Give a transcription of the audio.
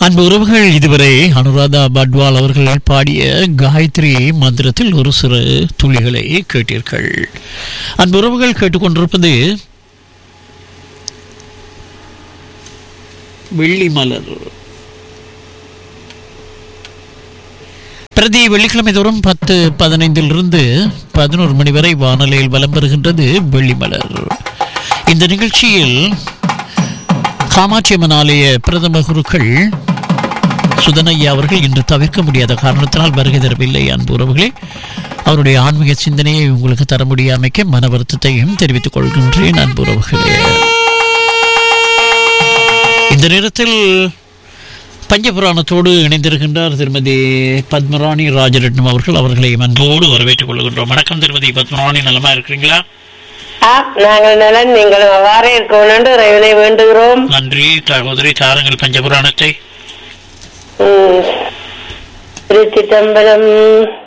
அன்பு உறவுகள் இதுவரை அனுராதா பட்வால் அவர்கள் பாடிய காயத்ரி மந்திரத்தில் ஒரு சிறு துளிகளை கேட்டீர்கள் அன்பு உறவுகள் கேட்டுக்கொண்டிருப்பது வெள்ளி மலர் பிரதி வெள்ளிக்கிழமை தோறும் பத்து பதினைந்திலிருந்து பதினோரு மணி வரை வானொலியில் வலம் பெறுகின்றது வெள்ளிமலர் இந்த நிகழ்ச்சியில் காமாட்சியம்மன் ஆலய பிரதம குருக்கள் சுதனையா அவர்கள் இன்று தவிர்க்க முடியாத காரணத்தினால் வருகை தரவில்லை அன்பு உறவுகளே அவருடைய ஆன்மீக சிந்தனையை உங்களுக்கு தர முடியாமைக்க மன வருத்தத்தையும் தெரிவித்துக் கொள்கின்றேன் அன்பு உறவுகளே இந்த நேரத்தில் பஞ்சபுராணத்தோடு இணைந்திருக்கின்றார் திருமதி பத்மராணி ராஜரட்னம் அவர்கள் அவர்களை அன்போடு வரவேற்றுக் கொள்கின்றோம் வணக்கம் திருமதி பத்மராணி நலமா இருக்கிறீங்களா ஆ, நாங்கள் நலன் நீங்கள் அவ்வாறே இருக்கணும் என்று இறைவனை வேண்டுகிறோம் நன்றி சகோதரி தாருங்கள் பஞ்சபுராணத்தை ம். திருச்சிற்றம்பலம்